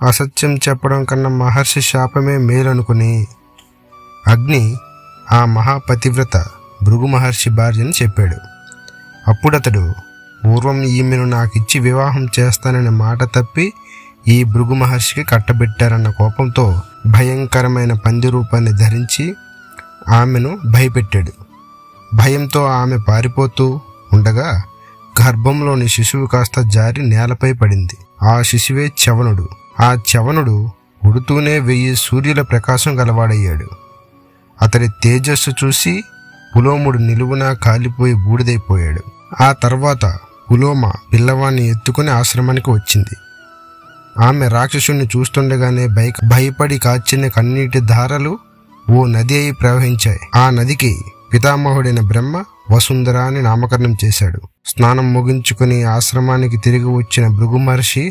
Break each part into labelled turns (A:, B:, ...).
A: అసత్యం చెప్పడం కన్నా మహర్షి శాపమే మేలనుకుని అగ్ని ఆ మహాపతివ్రత భృగు మహర్షి భార్యని చెప్పాడు అప్పుడతడు పూర్వం ఈమెను నాకిచ్చి వివాహం చేస్తాననే మాట తప్పి ఈ భృగు మహర్షికి కట్టబెట్టారన్న కోపంతో భయంకరమైన పంది రూపాన్ని ధరించి ఆమెను భయపెట్టాడు భయంతో ఆమె పారిపోతూ ఉండగా గర్భంలోని శిశువు కాస్త జారి నేలపై పడింది ఆ శిశువే చవనుడు ఆ చవనుడు ఉడుతూనే వెయ్యి సూర్యుల ప్రకాశం గలవాడయ్యాడు అతడి తేజస్సు చూసి పులోముడు నిలువునా కాలిపోయి బూడిదైపోయాడు ఆ తర్వాత పులోమ పిల్లవాణ్ణి ఎత్తుకుని ఆశ్రమానికి వచ్చింది ఆమె రాక్షసుణ్ణి చూస్తుండగానే భయ భయపడి కాచిన కన్నీటి ధారలు ఓ నది అయి ప్రవహించాయి ఆ నదికి పితామహుడైన బ్రహ్మ వసుంధర అని నామకరణం చేశాడు స్నానం ముగించుకుని ఆశ్రమానికి తిరిగి వచ్చిన భృగు మహర్షి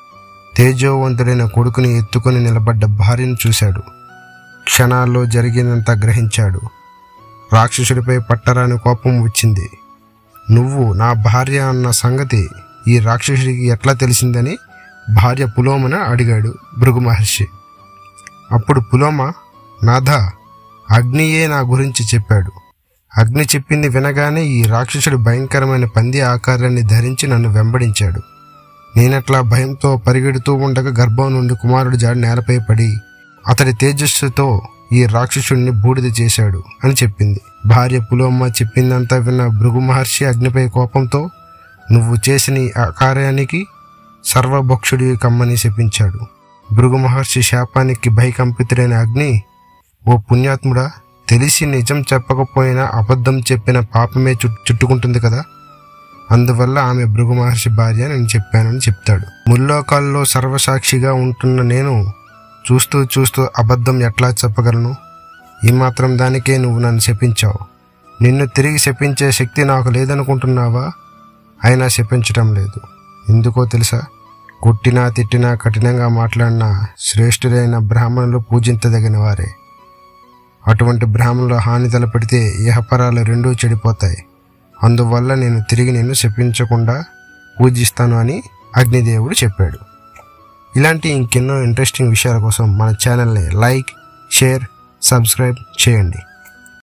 A: తేజోవంతుడైన కొడుకుని ఎత్తుకుని నిలబడ్డ భార్యను చూశాడు క్షణాల్లో జరిగినంత గ్రహించాడు రాక్షసుడిపై పట్టరాని కోపం వచ్చింది నువ్వు నా భార్య అన్న సంగతి ఈ రాక్షసుడికి ఎట్లా తెలిసిందని భార్య పులోమన అడిగాడు భృగు మహర్షి అప్పుడు పులోమ నాథ అగ్నియే నా గురించి చెప్పాడు అగ్ని చెప్పింది వినగానే ఈ రాక్షసుడు భయంకరమైన పంది ఆకారాన్ని ధరించి నన్ను వెంబడించాడు నేనట్లా భయంతో పరిగెడుతూ ఉండగా గర్భం నుండి కుమారుడు జాడి నేలపై పడి అతడి తేజస్సుతో ఈ రాక్షసుడిని బూడిద చేశాడు అని చెప్పింది భార్య పులోమ చెప్పిందంతా విన్న భృగు మహర్షి అగ్నిపై కోపంతో నువ్వు చేసిన ఈ కార్యానికి సర్వభక్షుడి కమ్మని శపించాడు భృగు మహర్షి శాపానికి భయకంపితుడైన అగ్ని ఓ పుణ్యాత్ముడా తెలిసి నిజం చెప్పకపోయినా అబద్ధం చెప్పిన పాపమే చుట్ చుట్టుకుంటుంది కదా అందువల్ల ఆమె భృగు మహర్షి భార్య నేను చెప్పానని చెప్తాడు ముల్లోకాల్లో సర్వసాక్షిగా ఉంటున్న నేను చూస్తూ చూస్తూ అబద్ధం ఎట్లా చెప్పగలను ఈ మాత్రం దానికే నువ్వు నన్ను శపించావు నిన్ను తిరిగి శపించే శక్తి నాకు లేదనుకుంటున్నావా అయినా శపించటం లేదు ఎందుకో తెలుసా కొట్టినా తిట్టినా కఠినంగా మాట్లాడినా శ్రేష్ఠులైన బ్రాహ్మణులు పూజించదగిన వారే అటువంటి బ్రాహ్మణులు హాని తలపెడితే ఇహపరాలు రెండూ చెడిపోతాయి అందువల్ల నేను తిరిగి నిన్ను శపించకుండా పూజిస్తాను అని అగ్నిదేవుడు చెప్పాడు ఇలాంటి ఇంకెన్నో ఇంట్రెస్టింగ్ విషయాల కోసం మన ఛానల్ని లైక్ షేర్ సబ్స్క్రైబ్ చేయండి